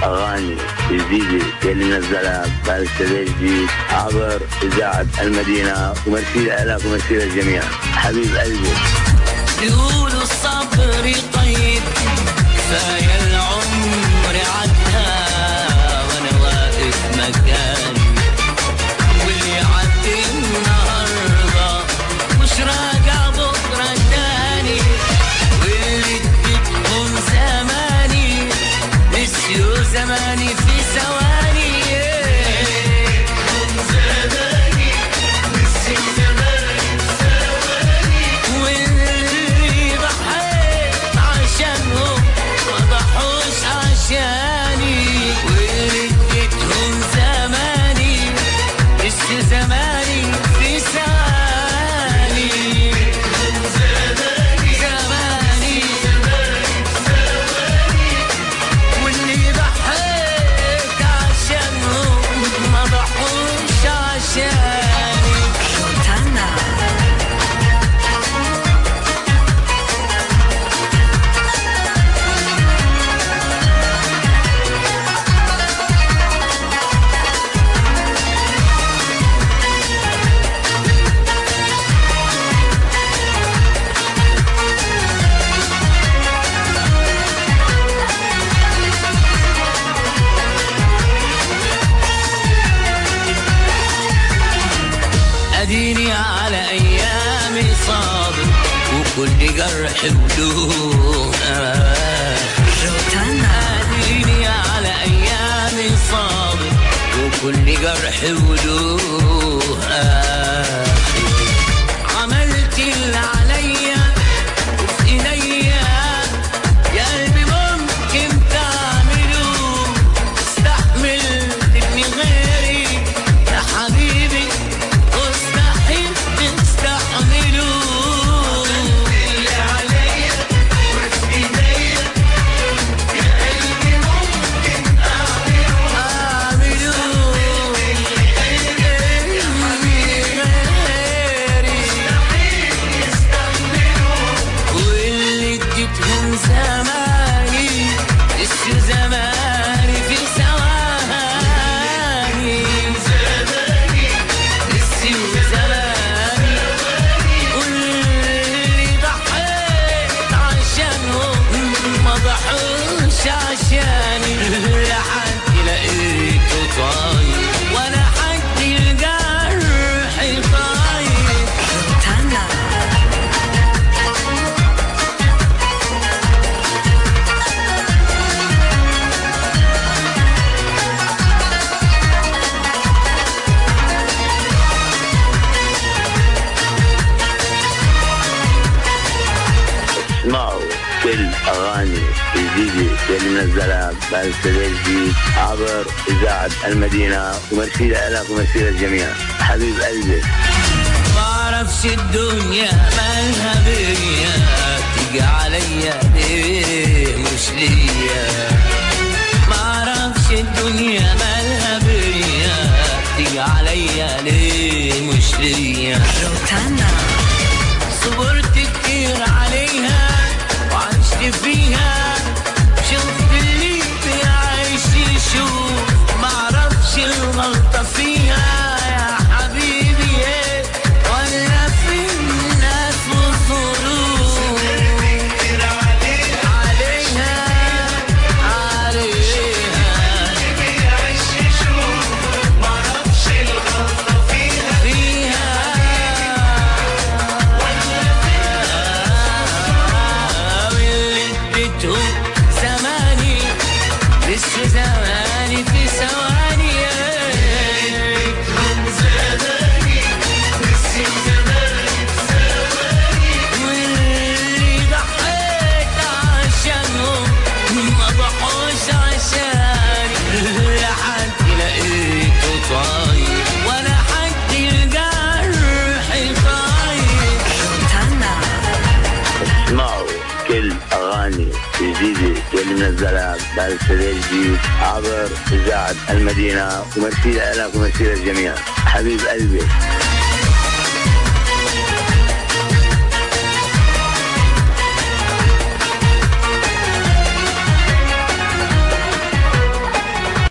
اغاني جديده اللي منزلها بهالسنه جديد عبر اذاعه المدينه ومرسي لك ومرسي للجميع حبيب قلبي يقولوا الصبر طيب كفايه العمر عدى وانا واقف مكاني واللي عدي النهارده مش راجع بكره تاني واللي اديتهم زماني نسيوا زماني في ثواني واللي ضحيت عشانهم ما ضحوش عشاني واللي اديتهم زماني لسه زماني في ثواني زماني واللي ضحيت عشانهم ما ضحوش عشاني اديني على ايامي صابر وكل جرح وله اديني على ايامي صابر وكل جرح وله عملت اللي عليا وفي ايديا يا قلبي ممكن تعمله استحمل ابني غيري يا حبيبي مستحيل تستحمله اللي عليا وفي ايديا يا قلبي ممكن اعمله واللي اديتهم زماني لسه زماني في ثواني زماني لسه زماني واللي ضحيت عشانهم ما ضحوش عشاني لحد لقيته طاير ولا حد الجرح طاير اسمعوا كل اغاني جديده اللي منزلها بهالسنه جديد عبر اذاعه المدينه ومرسي لك ومرسي للجميع حبيب قلبي بعرفش الدنيا مالها بيا تيجي عليا ليه مش ليا معرفش الدنيا مالها بيا تيجي عليا ليه مش ليا صبرت كتير عليها وعشت فيها شفت اللي بيعيش يشوف معرفش الغلطة فيها يا حبيبي ايه ولا في الناس والظروف عليها عليها فيها واللي اديتهم زماني لسه زماني في ثواني واللي ضحيت عشانهم ما ضحوش عشاني لحد لقيته طاير ولا حد الجرح طاير اسمعوا كل اغاني جديده اللي منزلها بهالسنه جديد عبر اذاعه المدينه ومرسي لك ومرسي للجميع حبيب قلبي